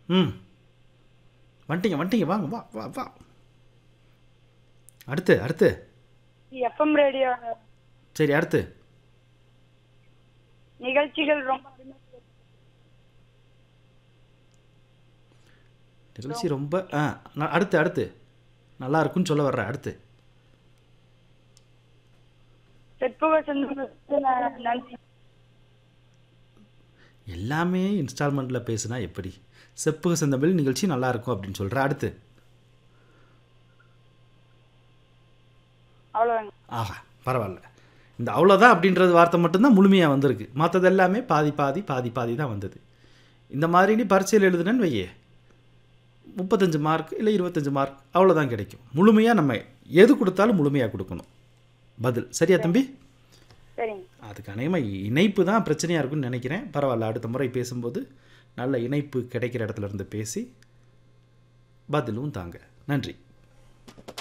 ம் வந்துட்டீங்க வந்துட்டீங்க வாங்க வா வா வா அடுத்து அடுத்து எஃப்எம் ரேடியோ சரி அடுத்து நிகழ்ச்சிகள் ரொம்ப அருமையா இருக்கு. நிகழ்ச்சி ரொம்ப ஆ நான் அடுத்து அடுத்து நல்லா இருக்குன்னு சொல்ல வர்றேன் அடுத்து செப்புக சொந்தங்களுக்கு ந- நன்றி எல்லாமே இன்ஸ்டால்மெண்ட்டில் பேசுனா எப்படி செப்புக செந்தமிழ் நிகழ்ச்சி நல்லா இருக்கும் அப்படின்னு சொல்கிறேன் அடுத்து அவ்வளோதாங்க ஆஹா பரவாயில்ல இந்த அவ்வளோதான் அப்படின்றது வார்த்தை மட்டும்தான் முழுமையாக வந்திருக்கு மற்றது எல்லாமே பாதி பாதி பாதி பாதி தான் வந்தது இந்த மாதிரி நீ பரீட்சையில் எழுதுனேன்னு வையே முப்பத்தஞ்சு மார்க் இல்லை இருபத்தஞ்சு மார்க் அவ்வளோதான் கிடைக்கும் முழுமையாக நம்ம எது கொடுத்தாலும் முழுமையாக கொடுக்கணும் பதில் சரியா தம்பி சரிங்க அதுக்கு அநேகமாக இணைப்பு தான் பிரச்சனையாக இருக்குன்னு நினைக்கிறேன் பரவாயில்ல அடுத்த முறை பேசும்போது நல்ல இணைப்பு கிடைக்கிற இடத்துல இருந்து பேசி பதிலும் தாங்க நன்றி